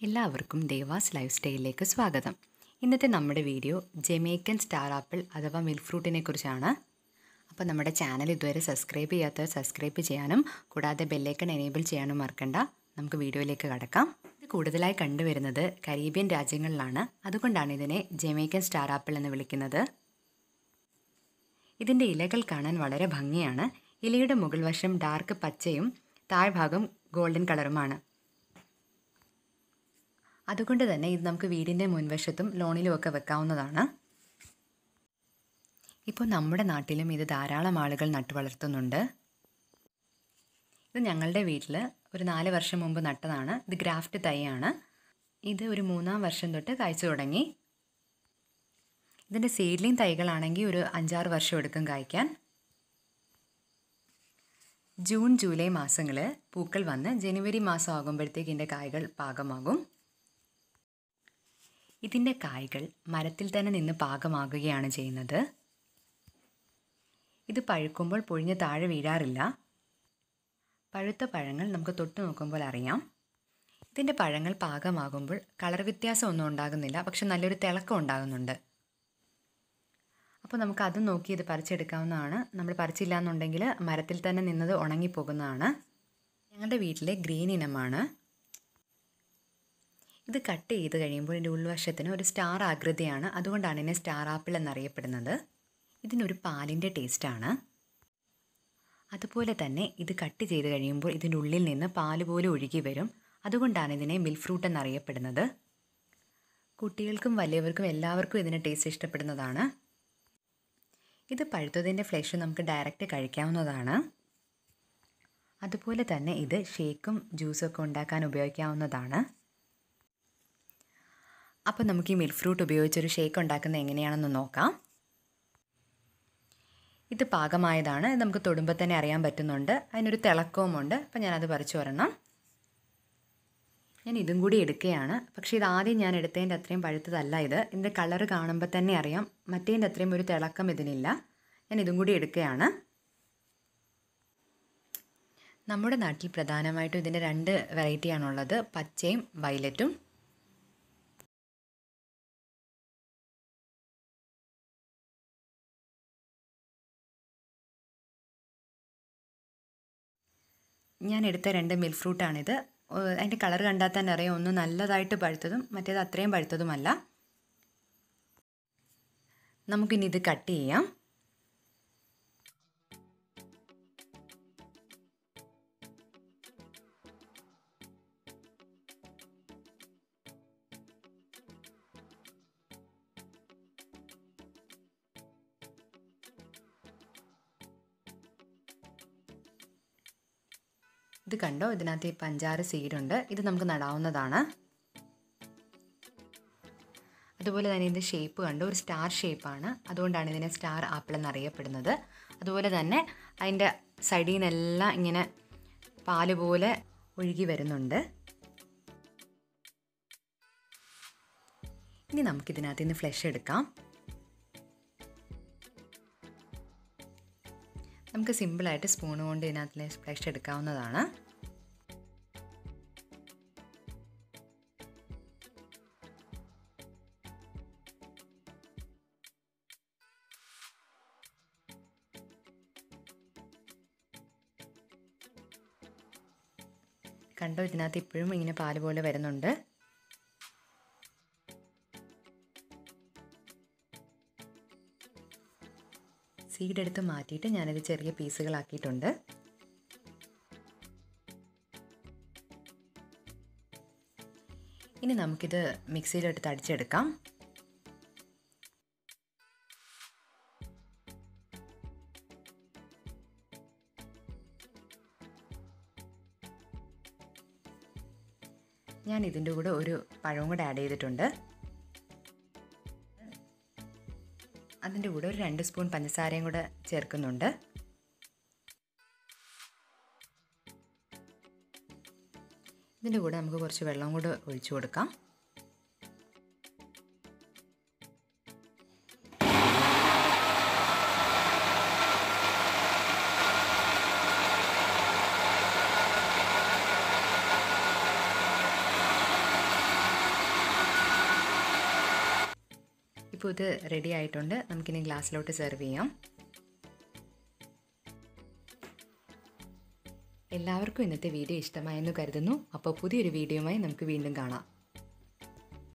എല്ലാവർക്കും ദേവാസ് ലൈഫ് സ്റ്റൈലിലേക്ക് സ്വാഗതം ഇന്നത്തെ നമ്മുടെ വീഡിയോ ജമൈക്കൻ സ്റ്റാർ ആപ്പിൾ അഥവാ മിൽക്ക് ഫ്രൂട്ടിനെ കുറിച്ചാണ് അപ്പോൾ നമ്മുടെ ചാനൽ ഇതുവരെ സബ്സ്ക്രൈബ് ചെയ്യാത്തവർ സബ്സ്ക്രൈബ് ചെയ്യാനും കൂടാതെ ബെല്ലൈക്കൺ എനേബിൾ ചെയ്യാനും മറക്കണ്ട നമുക്ക് വീഡിയോയിലേക്ക് കടക്കാം ഇത് കൂടുതലായി കണ്ടുവരുന്നത് കരീബിയൻ രാജ്യങ്ങളിലാണ് അതുകൊണ്ടാണ് ഇതിനെ ജമൈക്കൻ സ്റ്റാർ ആപ്പിൾ എന്ന് വിളിക്കുന്നത് ഇതിൻ്റെ ഇലകൾ കാണാൻ വളരെ ഭംഗിയാണ് ഇലയുടെ മുകൾ വശം ഡാർക്ക് പച്ചയും താഴ്ഭാഗം ഗോൾഡൻ കളറുമാണ് അതുകൊണ്ട് തന്നെ ഇത് നമുക്ക് വീടിൻ്റെ മുൻവശത്തും ലോണിലും ഒക്കെ വെക്കാവുന്നതാണ് ഇപ്പോൾ നമ്മുടെ നാട്ടിലും ഇത് ധാരാളം ആളുകൾ നട്ടു വളർത്തുന്നുണ്ട് ഇത് ഞങ്ങളുടെ വീട്ടിൽ ഒരു നാല് വർഷം മുമ്പ് നട്ടതാണ് ഇത് ഗ്രാഫ്റ്റ് തൈയാണ് ഇത് ഒരു മൂന്നാം വർഷം തൊട്ട് കായ്ച്ചു തുടങ്ങി ഇതിൻ്റെ സീഡ്ലിംഗ് തൈകളാണെങ്കിൽ ഒരു അഞ്ചാറ് വർഷം എടുക്കും കായ്ക്കാൻ ജൂൺ ജൂലൈ മാസങ്ങളിൽ പൂക്കൾ വന്ന് ജനുവരി മാസം ആകുമ്പോഴത്തേക്ക് ഇതിൻ്റെ കായ്കൾ പാകമാകും ഇതിൻ്റെ കായ്കൾ മരത്തിൽ തന്നെ നിന്ന് പാകമാകുകയാണ് ചെയ്യുന്നത് ഇത് പഴുക്കുമ്പോൾ പൊഴിഞ്ഞ് താഴെ വീഴാറില്ല പഴുത്ത പഴങ്ങൾ നമുക്ക് തൊട്ട് നോക്കുമ്പോൾ അറിയാം ഇതിൻ്റെ പഴങ്ങൾ പാകമാകുമ്പോൾ കളർ വ്യത്യാസം ഒന്നും ഉണ്ടാകുന്നില്ല പക്ഷെ നല്ലൊരു തിളക്കം ഉണ്ടാകുന്നുണ്ട് അപ്പോൾ നമുക്ക് അതും നോക്കി ഇത് പറിച്ചെടുക്കാവുന്നതാണ് നമ്മൾ പറിച്ചില്ല എന്നുണ്ടെങ്കിൽ മരത്തിൽ തന്നെ നിന്നത് ഉണങ്ങിപ്പോകുന്നതാണ് ഞങ്ങളുടെ വീട്ടിലെ ഗ്രീൻ ഇനമാണ് ഇത് കട്ട് ചെയ്ത് കഴിയുമ്പോൾ ഇതിൻ്റെ ഉൾവശത്തിന് ഒരു സ്റ്റാർ ആകൃതിയാണ് അതുകൊണ്ടാണ് ഇതിനെ സ്റ്റാർ ആപ്പിൾ എന്നറിയപ്പെടുന്നത് ഇതിനൊരു പാലിൻ്റെ ടേസ്റ്റാണ് അതുപോലെ തന്നെ ഇത് കട്ട് ചെയ്ത് കഴിയുമ്പോൾ ഇതിൻ്റെ ഉള്ളിൽ നിന്ന് പാല് പോലെ ഒഴുകി വരും അതുകൊണ്ടാണ് ഇതിനെ മിൽക്ക് ഫ്രൂട്ട് എന്നറിയപ്പെടുന്നത് കുട്ടികൾക്കും വലിയവർക്കും എല്ലാവർക്കും ഇതിൻ്റെ ടേസ്റ്റ് ഇഷ്ടപ്പെടുന്നതാണ് ഇത് പഴുത്തതിൻ്റെ ഫ്ലഷ് നമുക്ക് ഡയറക്റ്റ് കഴിക്കാവുന്നതാണ് അതുപോലെ തന്നെ ഇത് ഷേക്കും ജ്യൂസും ഒക്കെ ഉണ്ടാക്കാൻ ഉപയോഗിക്കാവുന്നതാണ് അപ്പോൾ നമുക്ക് ഈ മിൽക്ക് ഫ്രൂട്ട് ഉപയോഗിച്ചൊരു ഷേക്ക് ഉണ്ടാക്കുന്നത് എങ്ങനെയാണെന്ന് നോക്കാം ഇത് പാകമായതാണ് ഇത് നമുക്ക് തൊടുമ്പോൾ തന്നെ അറിയാൻ പറ്റുന്നുണ്ട് അതിനൊരു തിളക്കവുമുണ്ട് അപ്പം ഞാനത് പറിച്ചു വരണം ഞാൻ ഇതും കൂടി എടുക്കുകയാണ് പക്ഷേ ഇത് ആദ്യം ഞാൻ എടുത്തതിൻ്റെ അത്രയും പഴുത്തതല്ല ഇത് ഇതിൻ്റെ കളറ് കാണുമ്പോൾ തന്നെ അറിയാം മറ്റേതിൻ്റെ അത്രയും ഒരു തിളക്കം ഇതിനില്ല ഞാൻ ഇതും കൂടി എടുക്കുകയാണ് നമ്മുടെ നാട്ടിൽ പ്രധാനമായിട്ടും ഇതിൻ്റെ രണ്ട് വെറൈറ്റിയാണുള്ളത് പച്ചയും വയലറ്റും ഞാൻ എടുത്ത രണ്ട് മിൽക്ക് ഫ്രൂട്ടാണിത് അതിൻ്റെ കളർ കണ്ടാൽ തന്നെ അറിയാം ഒന്ന് നല്ലതായിട്ട് പഴുത്തതും മറ്റേത് അത്രയും പഴുത്തതുമല്ല നമുക്കിനി ഇത് കട്ട് ചെയ്യാം ഇത് കണ്ടോ ഇതിനകത്ത് ഈ പഞ്ചാറ് സീഡുണ്ട് ഇത് നമുക്ക് നടാവുന്നതാണ് അതുപോലെ തന്നെ ഇതിൻ്റെ ഷേപ്പ് കണ്ടോ ഒരു സ്റ്റാർ ഷേപ്പാണ് അതുകൊണ്ടാണ് ഇതിനെ സ്റ്റാർ ആപ്പിൾ എന്നറിയപ്പെടുന്നത് അതുപോലെ തന്നെ അതിൻ്റെ സൈഡിൽ നിന്നെല്ലാം ഇങ്ങനെ പാല് പോലെ ഒഴുകി വരുന്നുണ്ട് ഇനി നമുക്കിതിനകത്ത് നിന്ന് ഫ്ലഷ് എടുക്കാം നമുക്ക് സിമ്പിളായിട്ട് സ്പൂൺ കൊണ്ട് ഇതിനകത്ത് ഫ്ലഷ് എടുക്കാവുന്നതാണ് കണ്ടോ ഇതിനകത്ത് ഇപ്പോഴും ഇങ്ങനെ പാല് പോലെ വരുന്നുണ്ട് സീഡ് എടുത്ത് മാറ്റിയിട്ട് ഞാനിത് ചെറിയ പീസുകളാക്കിയിട്ടുണ്ട് ഇനി നമുക്കിത് മിക്സിയിലെടുത്ത് അടിച്ചെടുക്കാം ഞാൻ ഇതിൻ്റെ കൂടെ ഒരു പഴവും കൂടെ ആഡ് ചെയ്തിട്ടുണ്ട് അതിൻ്റെ കൂടെ ഒരു രണ്ട് സ്പൂൺ പഞ്ചസാരയും കൂടെ ചേർക്കുന്നുണ്ട് ഇതിൻ്റെ കൂടെ നമുക്ക് കുറച്ച് വെള്ളം കൂടെ ഒഴിച്ചു കൊടുക്കാം ഇപ്പോൾ ഇത് റെഡി ആയിട്ടുണ്ട് നമുക്കിനി ഗ്ലാസ്സിലോട്ട് സെർവ് ചെയ്യാം എല്ലാവർക്കും ഇന്നത്തെ വീഡിയോ ഇഷ്ടമായെന്ന് കരുതുന്നു അപ്പോൾ പുതിയൊരു വീഡിയോയുമായി നമുക്ക് വീണ്ടും കാണാം